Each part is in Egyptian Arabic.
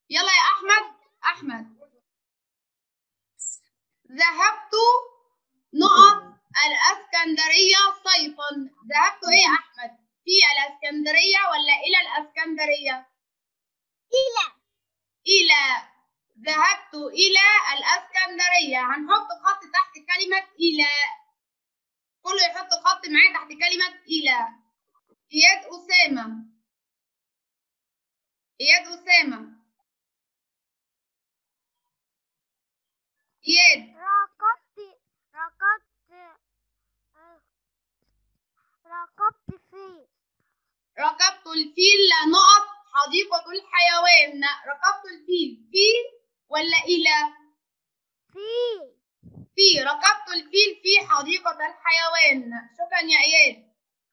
يلا يا أحمد أحمد ذهبت نقط الإسكندرية صيفا ذهبت إيه يا أحمد في الإسكندرية ولا إلى الإسكندرية إلى إلى ذهبت إلى الإسكندرية هنحط خط تحت كلمة إلى كله يحط خط معايا تحت كلمة إلى إياد أسامة إياد أسامة إياد ركبت ركبت آه، ركبت في ركبت الفيل نقط حديقة الحيوان ركبت الفيل في ولا إلى في في ركبت الفيل في حديقة الحيوان شكرا يا إياد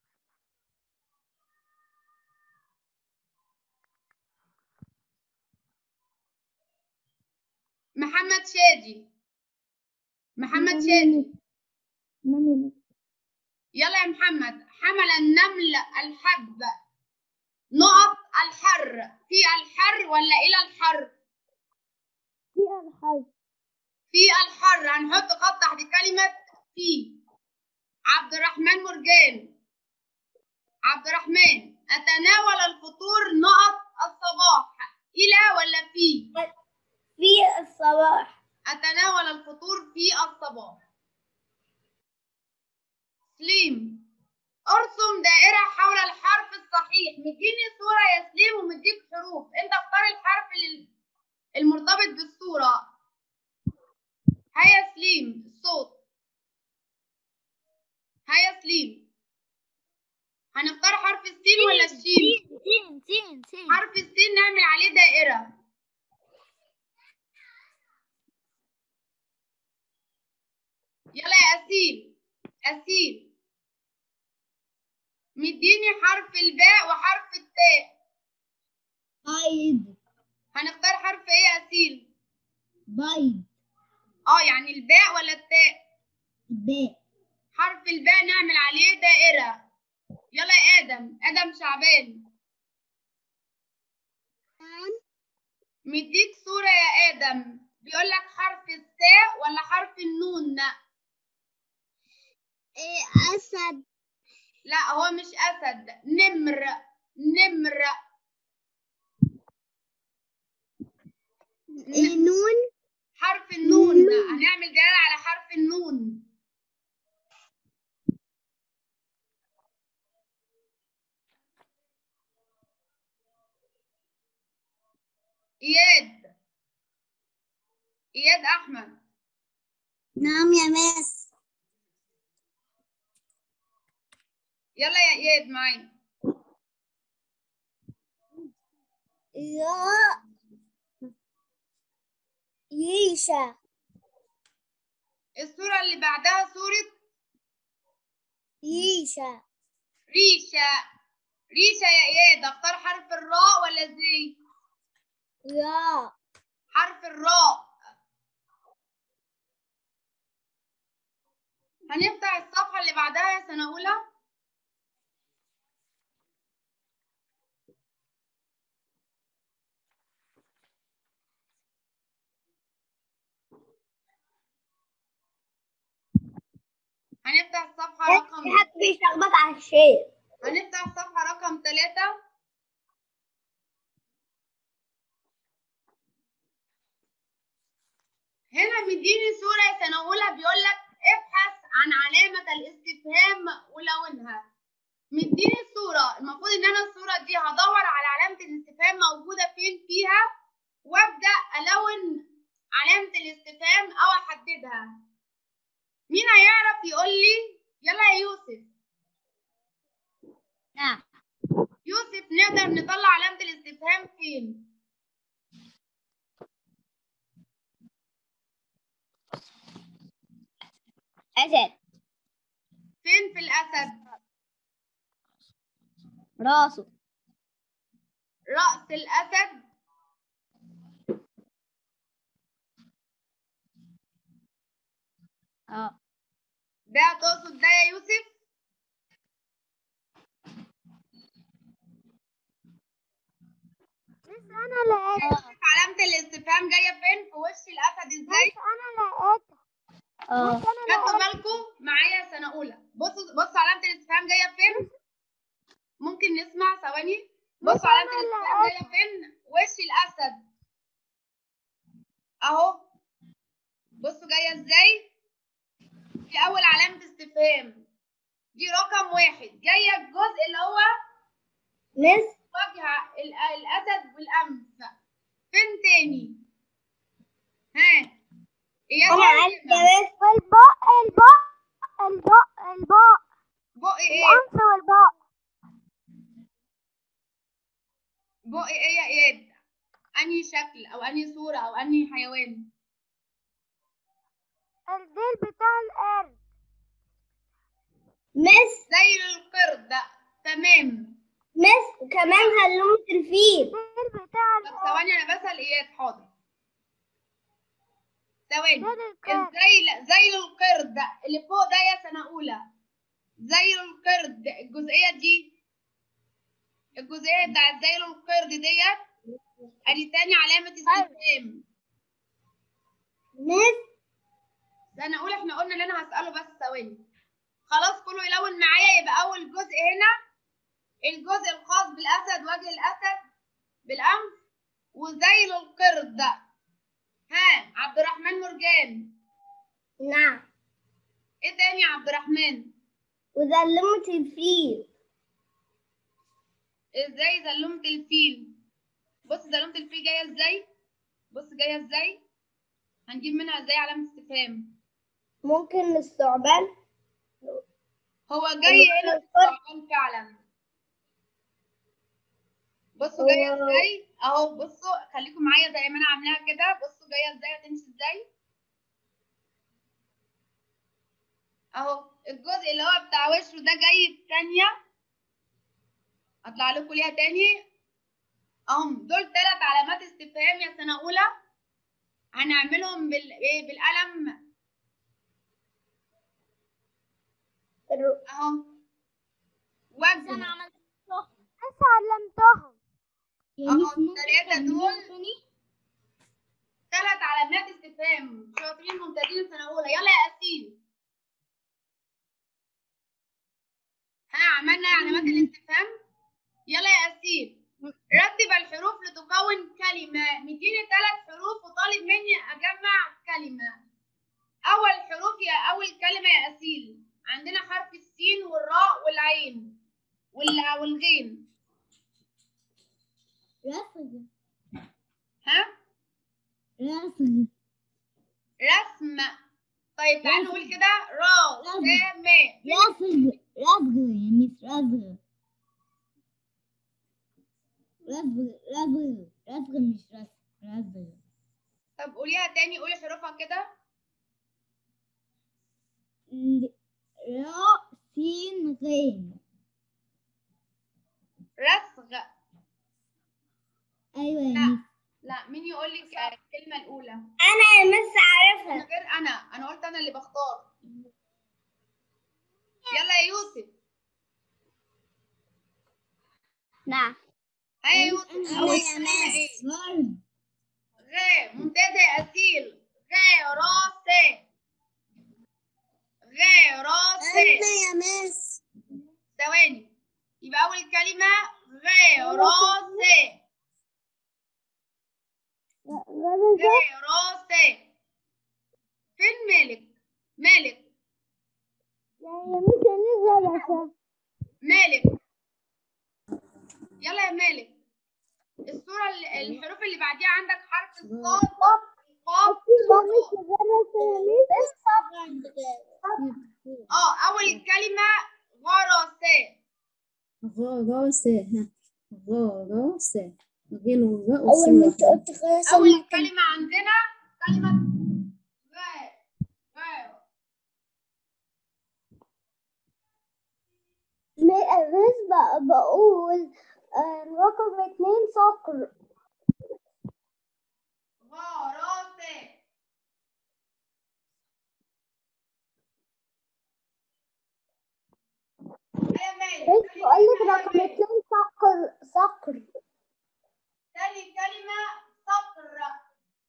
محمد شادي محمد شادي يلا يا محمد حمل النمل الحب نقط الحر في الحر ولا إلى الحر في الحرب في الحر هنحط خط تحت كلمة في عبد الرحمن مرجان عبد الرحمن أتناول الفطور نقط الصباح إلى ولا في في الصباح أتناول الفطور في الصباح سليم ارسم دائرة حول الحرف الصحيح مديني صورة يا سليم ومديك حروف انت اختار الحرف ال- المرتبط بالصورة هيا سليم الصوت هيا سليم هنختار حرف السين ولا الشين سين سين سين حرف السين نعمل عليه دائرة يلا يا أسيل أسيل مديني حرف الباء وحرف التاء بيض هنختار حرف ايه يا أسيل بيض اه يعني الباء ولا التاء باء حرف الباء نعمل عليه دائرة يلا يا آدم آدم شعبان مديك صورة يا آدم بيقول لك حرف التاء ولا حرف النون أسد لا هو مش أسد نمر نمر نون حرف النون هنعمل دائرة على حرف النون إياد إياد أحمد نعم يا ماس يلا يا إياد معايا يا ييشا الصورة اللي بعدها صورة ييشا ريشة ريشة يا إياد أختار حرف الراء ولا زي يا حرف الراء هنفتح الصفحة اللي بعدها يا سنة أولى هنفتح الصفحة رقم حد بيشخبط على الشيء هنفتح الصفحة رقم ثلاثة هنا مديني صورة يا سنة أولى بيقول لك ابحث عن علامة الاستفهام ولونها مديني الصورة المفروض إن أنا الصورة دي هدور على علامة الاستفهام موجودة فين فيها وأبدأ ألون علامة الاستفهام أو أحددها مين هيعرف يقول لي يلا يا يوسف نعم يوسف نقدر نطلع علامة الاستفهام فين؟ أسد فين في الأسد؟ راسه رأس الأسد اه ده تقصد ده يا يوسف؟ بس أنا لقيت يوسف علامة الاستفهام جايه فين في وش الاسد ازاي انا لقيتها اه بس انا خدتوا لقيتها بالكم معايا سنه اولى بصوا بصوا علامه الاستفهام جايه فين ممكن نسمع ثواني بصوا علامه أنا اللي الاستفهام جايه فين وش الاسد اهو بصوا جايه ازاي دي اول علامه استفهام دي رقم واحد جايه الجزء اللي هو مس وجه ال- الاسد والانف فين تاني ها ايه انا عارفه يا مس الباء الباء الباء الباء بقي ايه الانف والباء بقي ايه يا اياد انهي شكل او انهي صوره او انهي حيوان الديل بتاع القرد مس زي القرد تمام مس وكمان هلومة الفيل الديل بتاع طب القرد ثواني انا بسال اياد حاضر ثواني ديل القرد ازاي لا زي القرد اللي فوق ده يا سنه اولى زي القرد الجزئيه دي الجزئيه بتاعت زي القرد ديت ادي تاني علامه استفهام مس سنه اولى احنا قلنا اللي انا هساله بس ثواني خلاص كله يلون معايا يبقى اول جزء هنا الجزء الخاص بالاسد وجه الاسد بالانف وزي القرد ها عبد الرحمن مرجان نعم ايه تاني يا عبد الرحمن وذلمة الفيل ازاي زلمة الفيل بص زلمة الفيل جاية ازاي بص جاية ازاي هنجيب منها ازاي علامة استفهام ممكن الثعبان هو جاي هنا في الثعبان فعلا بصوا جاية هو- ازاي اهو بصوا خليكم معايا زي ما انا عاملاها كده بصوا جاية ازاي هتمشي ازاي اهو الجزء اللي هو بتاع وشه ده جاي الثانية اطلع لكم ليها تاني اهم دول ثلاث علامات استفهام يا سنة اولى هنعملهم بال ايه بالقلم الر- اهو وجه بس علمتهم اهو الثلاثة دول ثلاث علامات استفهام شاطرين ممتازين سنة أولى يلا يا أسيل ها عملنا علامات الاستفهام يلا يا أسيل رتب الحروف لتكون كلمة مديني ثلاث حروف وطالب مني أجمع كلمة أول حروف يا أول كلمة يا أسيل عندنا حرف السين والراء والعين وال- والغين رفض ها رفض رسم طيب تعالوا نقول كده را س م رفض رفض يا مس رفض رفض رفض رفض مش رفض رفض طب قوليها تاني قولي حروفها كده راء سين غين رسغ ايوه يا لا. مس لا مين يقول لك الكلمة الأولى انا يا مس من عارفها غير أنا أنا قلت أنا اللي بختار يلا يا يوسف نعم ها يا يوسف أول كلمة إيه ضرب غ ممتازة يا أسيل غ را س غ را س يا مس ثواني يبقى أول كلمة غ را س غ را س فين مالك مالك يا مس نزل مالك يلا يا مالك الصورة ال- الحروف اللي بعديها عندك حرف الصاد القاف اه أول كلمة غرساء غراسة ها غراسة غين والراء اول والسين ما انت واحدة. قلت خلاص أول كلمة عندنا كلمة غ غ بس بق- بقول آه، رقم اتنين صقر غراساء يا مالك بس تاني بقول لك كلمة يا رقم مالك. اتنين صقر صقر تاني كلمة صقر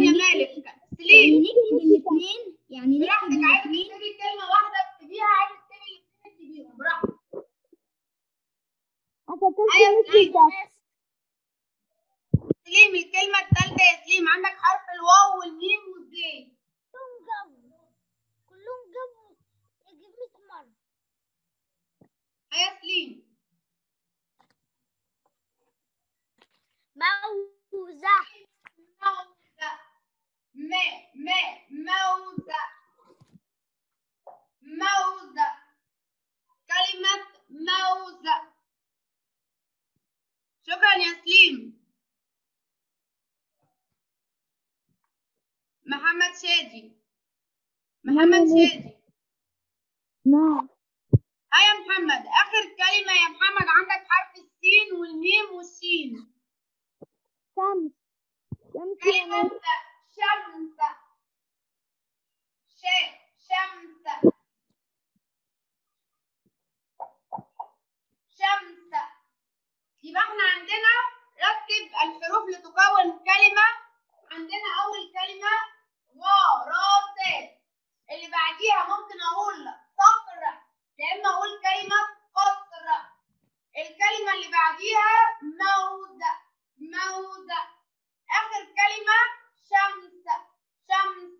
يا مالك يعني سليم نكتب الاثنين يعني نكتب براحتك عايزة الاثنين تكتبي كلمة واحدة اكتبيها عايزة تكتبي الاثنين اكتبيهم براحتك أيوة سليم سليم الكلمة الثالثة يا سليم عندك حرف الواو والميم والزين كلهم جابوا يجيب 100 مرة أيوة سليم موزة موزة ما ما موزة موزة كلمة موزة شكرا يا سليم محمد شادي محمد شادي نعم ها يا محمد آخر كلمة يا محمد عندك حرف السين والميم والشين شمس شمس يا كلمة مس. شمس ش شمس شمس يبقى احنا عندنا رتب الحروف لتكون كلمة عندنا أول كلمة غراسات اللي بعديها ممكن أقول صقر يا إما أقول كلمة قصر الكلمة اللي بعديها موز موز آخر كلمة شمس شمس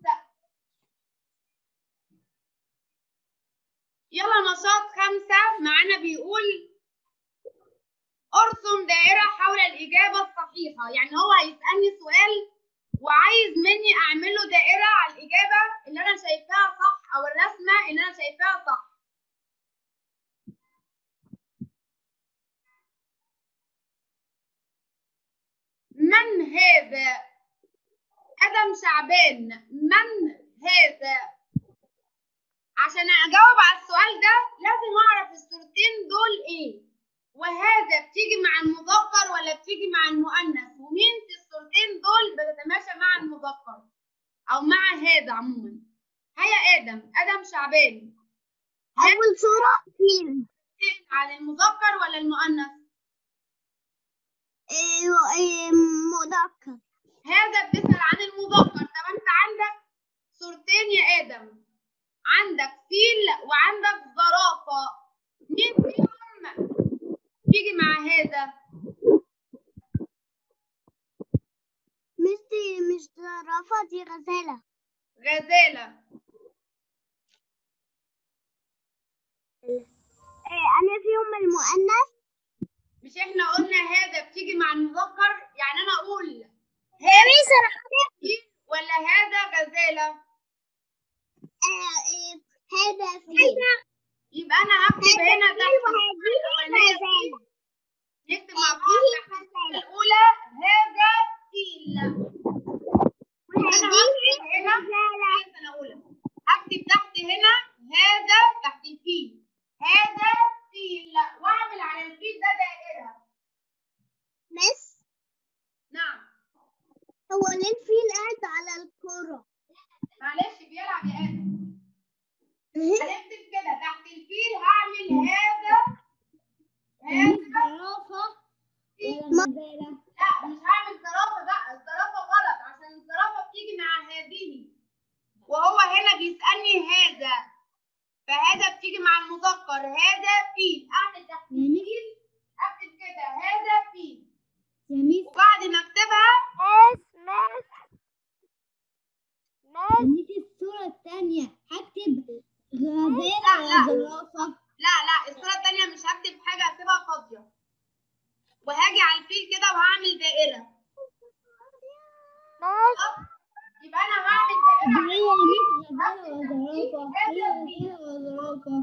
يلا نشاط خمسة معانا بيقول ارسم دائرة حول الإجابة الصحيحة يعني هو هيسألني سؤال وعايز مني أعمل له دائرة على الإجابة اللي أنا شايفاها صح أو الرسمة اللي أنا شايفاها صح من هذا؟ أدم شعبان من هذا؟ عشان أجاوب على السؤال ده لازم أعرف الصورتين دول إيه وهذا بتيجي مع المذكر ولا بتيجي مع المؤنث ومين في الصورتين دول بتتماشى مع المذكر أو مع هذا عموما هيا آدم آدم شعبان أول صورة فيل على المذكر ولا المؤنث مذكر هذا بتسأل عن المذكر طب انت عندك صورتين يا ادم عندك فيل وعندك زرافة مين فيهم تيجي مع هذا مستي مش زرافة دي غزالة غزالة أنا فيهم المؤنث مش احنا قلنا هذا بتيجي مع المذكر يعني انا اقول يا ميس فيل ولا هذا غزالة هذا فيل يبقى انا هكتب هنا تحت وهذه الأولانية غزالة نكتب مع بعض تحت الصورة الأولى هذا فيل أنا هكتب هنا هي سنة أولى هكتب تحت هنا هذا تحت الفيل هذا فيل وأعمل على الفيل ده دائرة مس نعم هو ليه الفيل قاعد على الكرة معلش بيلعب يا آدم هنكتب كده تحت الفيل هعمل هذا هذا زرافة ولا غزالة لا مش هعمل زرافة بقى الزرافة غلط عشان الزرافة بتيجي مع هذه وهو هنا بيسألني هذا فهذا بتيجي مع المذكر هذا فيل أعمل تحت يا ميس الفيل أكتب كده هذا فيل يا ميس وبعد ما أكتبها مس مس يا ميس الصورة التانية هكتب غزالة لا، لا. ولا زرافة لا لا الصورة التانية مش هكتب حاجة هسيبها فاضية وهاجي على الفيل كده وهعمل دائرة مس أه؟ يبقى أنا هعمل دائرة هي يا ميس غزالة وزرافة هي غزالة وزرافة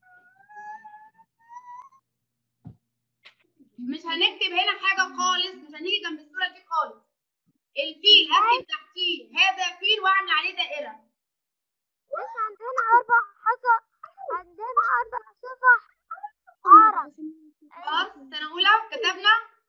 مش هنكتب هنا حاجة خالص مش هنيجي جنب الصورة دي خالص الفيل هكتب تحتيه هذا فيل وأعمل عليه دائرة مش عندنا أربع حصى عندنا أربع صفح عرب خلاص سنة أولى كتبنا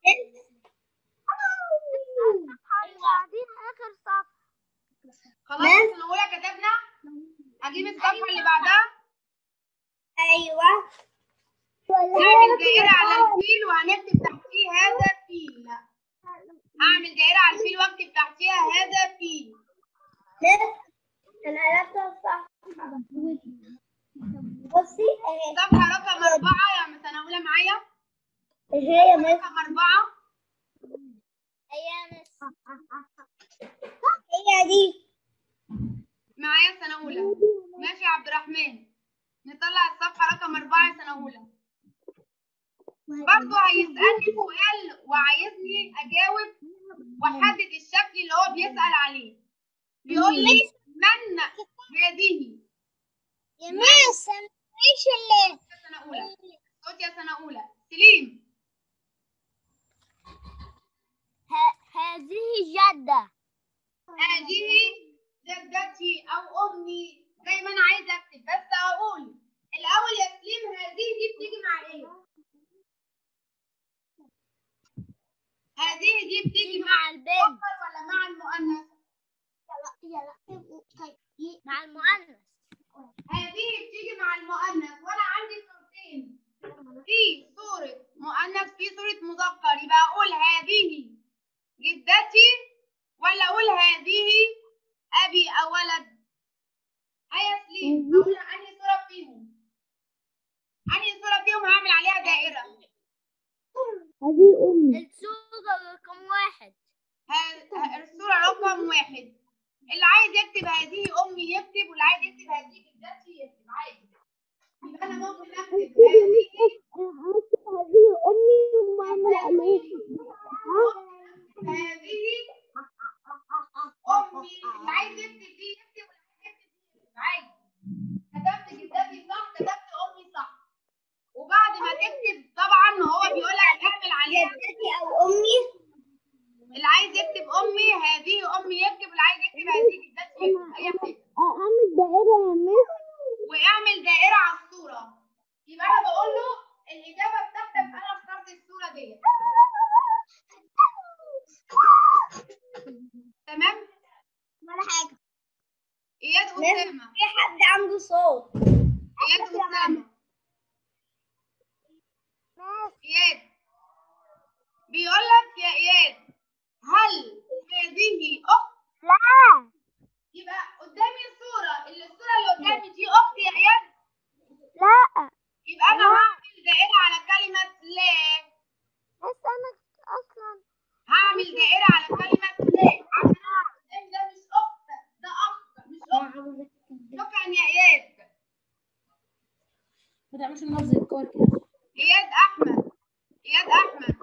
بعدين آخر صفحة خلاص سنة أولى كتبنا هجيب الصفحة اللي بعدها أيوة نعمل دائرة على الفيل وهنكتب تحتيه هذا فيل أعمل دائرة على الفيل وأكتب تحتيها هذا فيل انا عرفتها صح بصي اهي صفحة رقم أربعة يا عم سنة أولى معايا هي يا مس رقم أربعة هي يا مس هي دي معايا سنة أولى ماشي يا عبد الرحمن نطلع الصفحة رقم أربعة يا سنة أولى برضه هيسألني سؤال وعايزني أجاوب وأحدد الشكل اللي هو بيسأل عليه بيقول لي من هذه يا مس انا ايش اللي يا سنة أولى صوت يا سنة أولى سليم هذه جدة هذه جدتي أو أمي زي ما أنا عايزة أكتب بس أقول الأول يا سليم هذه دي بتيجي مع إيه؟ هذه دي بتيجي مع مع البنت المذكر ولا مع المؤنث؟ مع المؤنث هذه بتيجي مع المؤنث وأنا عندي صورتين في صورة مؤنث في صورة مذكر يبقى أقول هذه جدتي ولا أقول هذه أبي أو ولد؟ هيا سليم أقول أنهي صورة فيهم؟ أنهي صورة فيهم هعمل عليها دائرة؟ هذه أمي الصورة رقم واحد ه- الصورة رقم واحد اللي عايز يكتب هذه أمي يكتب واللي عايز يكتب هذه جدتي يكتب عادي يبقى أنا ممكن أكتب هذه هذه أمي ومعمل عليها هذه أمي اللي عايز يكتب دي يكتب واللي عايز يكتب دي يكتب عادي كتبت جدتي صح كتبت أمي صح وبعد ما تكتب طبعا هو بيقول لك اعمل عليها جدتي أو أمي اللي عايز يكتب أمي هذه أمي يكتب واللي عايز يكتب هذه جدتي يكتب أي حاجة أعمل دائرة يا مس واعمل دائرة على الصورة يبقى أنا بقول له الإجابة بتاعتك أنا اخترت الصورة ديت تمام ولا حاجة إياد أسامة في حد عنده صوت إياد أسامة إياد بيقول لك يا إياد هل هذه أخت لا يبقى قدامي الصورة اللي الصورة اللي قدامي دي أختي يا إياد لا يبقى أنا هعمل دائرة على كلمة لا بس أنا أصلا هعمل دائرة على كلمة لا عشان أعرف إن ده مش أخت ده أخ مش أخت شكرا يا إياد ما تعملش اللفظ الكور كده إياد أحمد إياد أحمد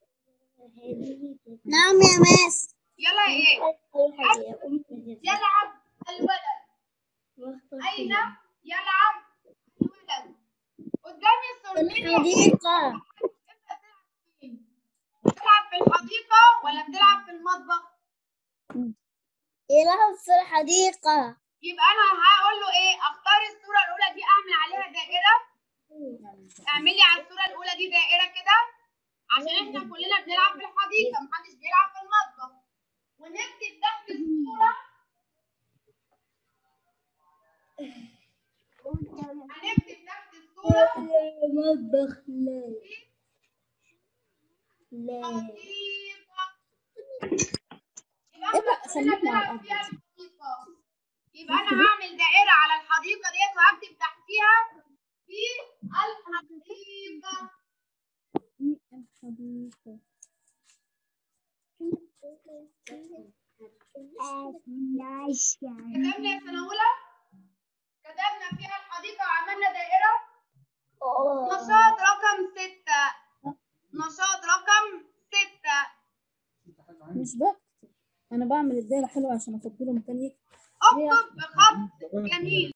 نعم يا مس يلا يا إياد يلعب الولد أين يلعب الولد قدامي الصورتين يا إياد. الحديقة أنت بتلعب فين؟ بتلعب في الحديقة ولا بتلعب في المطبخ؟ يلعب في الحديقة يبقى أنا هقول له إيه؟ أختار الصورة الأولى دي أعمل عليها دائرة اعملي على الصورة الأولى دي دائرة كده عشان إحنا كلنا بنلعب في الحديقة محدش بيلعب في المطبخ ونكتب تحت الصورة هنكتب تحت الصورة مطبخ لا لا حديقة يبقى ابقى إحنا كلنا خليك مع بنلعب فيها الأرض. الحديقة يبقى أنا هعمل دائرة على الحديقة ديت وهكتب تحتيها في الحديقة الحديقة كتبنا يا سنة أولى كتبنا فيها الحديقة وعملنا دائرة نشاط رقم ستة نشاط رقم ستة مش بكتب أنا بعمل الدايرة حلوة عشان أفضله مكان يكتب اكتب بخط جميل